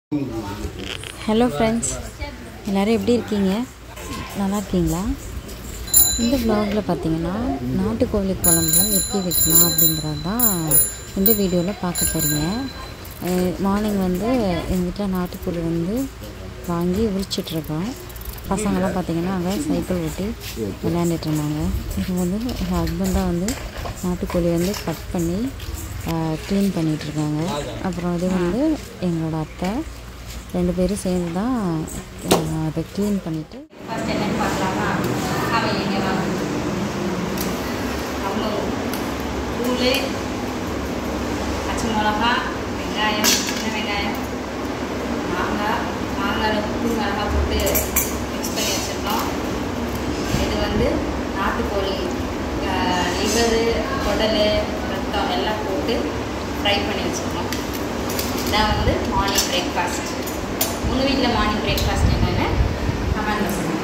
hello friends எல்லோரும் எப்படி இருக்கீங்க நல்லா இருக்கீங்களா இந்த வ்ளாகில் பார்த்தீங்கன்னா நாட்டுக்கோழி குழம்பு எப்படி வைக்கலாம் அப்படிங்கிறது தான் இந்த வீடியோவில் பார்க்க போகிறீங்க மார்னிங் வந்து எங்கள் வீட்டில் நாட்டுக்கோழி வந்து வாங்கி உரிச்சிட்ருக்கோம் பசங்களாம் பார்த்தீங்கன்னா அங்கே சைக்கிள் ஓட்டி விளையாண்டுட்டு இருந்தாங்க இப்போ வந்து எங்கள் ஹஸ்பண்ட் தான் வந்து நாட்டுக்கோழி வந்து கட் பண்ணி க்ளீன் பண்ணிகிட்ருக்காங்க அப்புறம் இது வந்து எங்களோட அத்தை ரெண்டு பேரும் சேர்ந்து தான் அஹ், அதை க்ளீன் பண்ணிவிட்டு ஃபர்ஸ்ட் என்னன்னு பார்க்கலாமா அவன் எங்கே வாங்க அவ்வளோ தூள் பச்சை மிளகா வெங்காயம் சின்ன வெங்காயம் மாங்காய் மாங்காயில் உப்பு மிளகா போட்டு மிக்ஸ் பண்ணி வச்சுருக்கோம் இது வந்து நாட்டுக்கோழி லிவரு குடல் ரத்தம் எல்லாம் போட்டு ஃப்ரை பண்ணி வச்சுருக்கோம் இதான் வந்து மார்னிங் பிரேக்ஃபாஸ்ட் உங்கள் வீட்டில் மார்னிங் பிரேக்ஃபாஸ்ட் என்னென்னு கமெண்ட்டில் சொல்லுங்கள்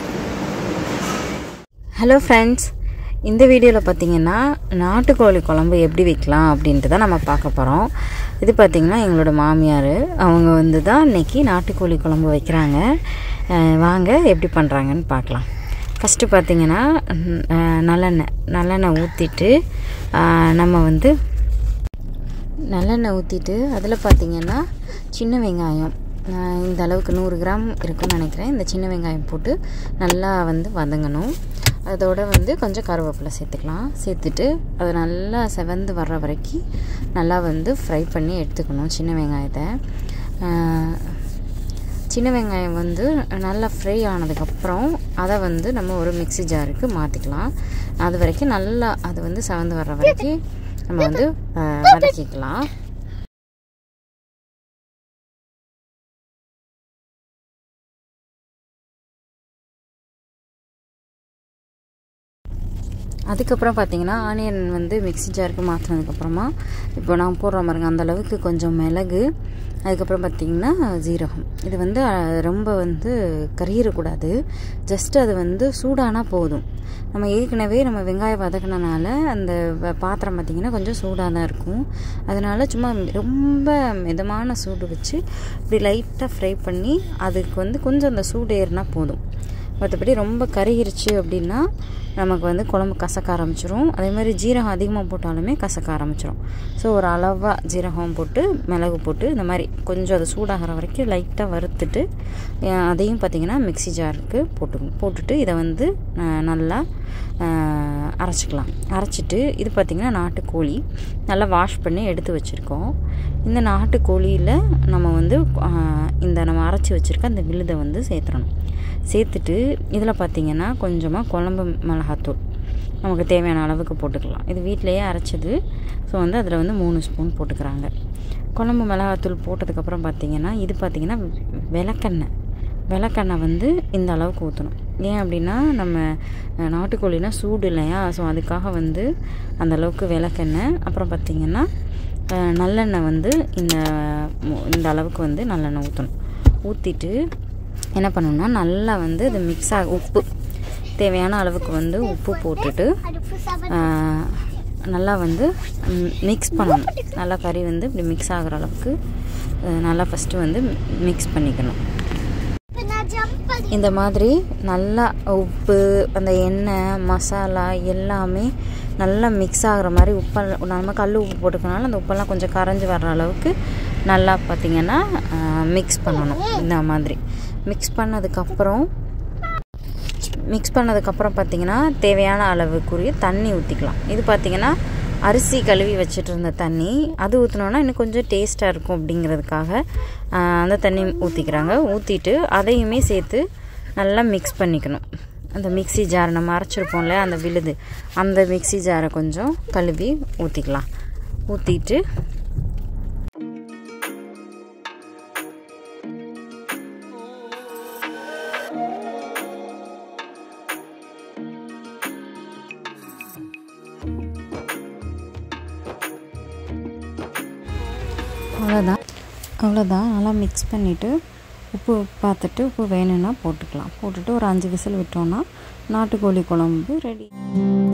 ஹலோ ஃப்ரெண்ட்ஸ் இந்த வீடியோவில் பார்த்தீங்கன்னா நாட்டுக்கோழி குழம்பு எப்படி வைக்கலாம் அப்படின்ட்டு தான் நம்ம பார்க்க போகிறோம் இது பார்த்திங்கன்னா எங்களோட மாமியார் அவங்க வந்து தான் இன்றைக்கி நாட்டுக்கோழி குழம்பு வைக்கிறாங்க அஹ் வாங்க எப்படி பண்ணுறாங்கன்னு பார்க்கலாம் ஃபஸ்ட்டு பார்த்திங்கன்னா ம், அஹ் நல்லெண்ணெய் நல்லெண்ணெய் ஊற்றிட்டு நம்ம வந்து நல்லெண்ணெய் ஊற்றிட்டு அதில் பார்த்தீங்கன்னா சின்ன வெங்காயம் ஆஹ் இந்த அளவுக்கு நூறு கிராம் இருக்கும்னு நினைக்கிறேன் இந்த சின்ன வெங்காயம் போட்டு நல்லா வந்து வதங்கணும் அதோட வந்து கொஞ்சம் கருவேப்பிலை சேர்த்துக்கலாம் சேர்த்துட்டு அது நல்லா செவந்து வர்ற வரைக்கும் நல்லா வந்து ஃப்ரை பண்ணி எடுத்துக்கணும் சின்ன வெங்காயத்தை ஆஹ் சின்ன வெங்காயம் வந்து நல்லா ஃப்ரை ஆனதுக்கப்புறம் அதை வந்து நம்ம ஒரு மிக்ஸி ஜாருக்கு மாற்றிக்கலாம் அது வரைக்கும் நல்லா அது வந்து செவந்து வர்ற வரைக்கும் நம்ம வந்து ஆஹ், வதக்கிக்கலாம் அதுக்கப்புறம் பார்த்தீங்கன்னா ஆனியன் வந்து மிக்ஸி ஜாருக்கு மாற்றினதுக்கப்புறமா இப்போ நான் போடுற பாருங்க அந்த அளவுக்கு கொஞ்சம் மிளகு அதுக்கப்புறம் பார்த்தீங்கன்னா ஜீரகம் இது வந்து அஹ், ரொம்ப வந்து கறியிடக்கூடாது ஜஸ்ட் அது வந்து சூடானா போதும் நம்ம ஏற்கனவே நம்ம வெங்காயம் வதக்கினனால அந்த வ- பாத்திரம் பார்த்திங்கன்னா கொஞ்சம் சூடாக தான் இருக்கும் அதனால சும்மா ரொம்ப மிதமான சூடு வச்சு இப்படி லைட்டாக ஃப்ரை பண்ணி அதுக்கு வந்து கொஞ்சம் அந்த சூடு ஏறினா போதும் மற்றபடி ரொம்ப கருகிருச்சு அப்படின்னா நமக்கு வந்து குழம்பு கசக்க ஆரம்பிச்சிரும் அதே மாதிரி ஜீரகம் அதிகமாக போட்டாலுமே கசக்க ஆரம்பிச்சிரும் ஸோ ஒரு அளவாக ஜீரகம் போட்டு மிளகு போட்டு இந்த மாதிரி கொஞ்சம் அது சூடாகிற வரைக்கும் லைட்டாக வறுத்துட்டு அஹ், அதையும் பார்த்திங்கன்னா மிக்ஸி ஜாருக்கு போட்டு போட்டுட்டு இதை வந்து அஹ், நல்லா அஹ், அரைச்சிக்கலாம் அரைச்சிட்டு இது பார்த்திங்கன்னா நாட்டுக்கோழி நல்லா வாஷ் பண்ணி எடுத்து வச்சுருக்கோம் இந்த நாட்டுக்கோழியில் நம்ம வந்து அஹ், இந்த நம்ம அரைச்சி வச்சுருக்க அந்த விழுதை வந்து சேர்த்துறணும் சேர்த்துட்டு இதில் பார்த்திங்கன்னா கொஞ்சமாக குழம்பு மிளகாத்தூள் நமக்கு தேவையான அளவுக்கு போட்டுக்கலாம் இது வீட்டிலையே அரைச்சது ஸோ வந்து அதில் வந்து மூணு ஸ்பூன் போட்டுக்கிறாங்க குழம்பு மிளகாத்தூள் போட்டதுக்கப்புறம் பார்த்திங்கன்னா இது பார்த்திங்கன்னா விளக்கெண்ணெய் விளக்கெண்ணெய் வந்து இந்த அளவுக்கு ஊற்றணும் ஏன் அப்படின்னா நம்ம அஹ், நாட்டுக்கோழினா சூடு இல்லையா ஸோ அதுக்காக வந்து அந்த அளவுக்கு விளக்கெண்ணெய் அப்புறம் பார்த்திங்கன்னா அஹ், நல்லெண்ணெய் வந்து இந்த மு- இந்த அளவுக்கு வந்து நல்லெண்ணெய் ஊற்றணும் ஊற்றிட்டு என்ன பண்ணணும்னா நல்லா வந்து இது மிக்ஸ் ஆக உப்பு தேவையான அளவுக்கு வந்து உப்பு போட்டுட்டு ஆஹ், நல்லா வந்து மிக்ஸ் பண்ணணும் நல்லா கறி வந்து இப்படி மிக்ஸ் ஆகிற அளவுக்கு அஹ், நல்லா ஃபஸ்ட்டு வந்து மிக்ஸ் பண்ணிக்கணும் இந்த மாதிரி நல்லா உப்பு அந்த எண்ணெய் மசாலா எல்லாமே நல்லா மிக்ஸ் ஆகுற மாதிரி உப்பெல்லாம் நம்ம கல் உப்பு போட்டுக்கனால அந்த உப்பெல்லாம் கொஞ்சம் கரைஞ்சி வர்ற அளவுக்கு நல்லா பார்த்திங்கன்னா மிக்ஸ் பண்ணணும் இந்த மாதிரி மிக்ஸ் பண்ணதுக்கப்புறம் மிக்ஸ் பண்ணதுக்கப்புறம் பார்த்தீங்கன்னா தேவையான அளவுக்குரிய தண்ணி ஊற்றிக்கலாம் இது பார்த்தீங்கன்னா அரிசி கழுவி வச்சுட்டு இருந்த தண்ணி அது ஊற்றினோன்னா இன்னும் கொஞ்சம் டேஸ்ட்டாக இருக்கும் அப்படிங்கிறதுக்காக ஆஹ், அந்த தண்ணி ஊற்றிக்கிறாங்க ஊற்றிட்டு அதையுமே சேர்த்து நல்லா மிக்ஸ் பண்ணிக்கணும் அந்த மிக்ஸி ஜார் நம்ம அரைச்சிருப்போம்ல அந்த விழுது அந்த மிக்ஸி ஜாரை கொஞ்சம் கழுவி ஊற்றிக்கலாம் ஊற்றிட்டு அவ்வளோதான் அவ்வளோதான் நல்லா மிக்ஸ் பண்ணிவிட்டு உப்பு பார்த்துட்டு உப்பு வேணும்னா போட்டுக்கலாம் போட்டுட்டு ஒரு அஞ்சு விசில் விட்டோன்னா நாட்டுக்கோழி குழம்பு ரெடி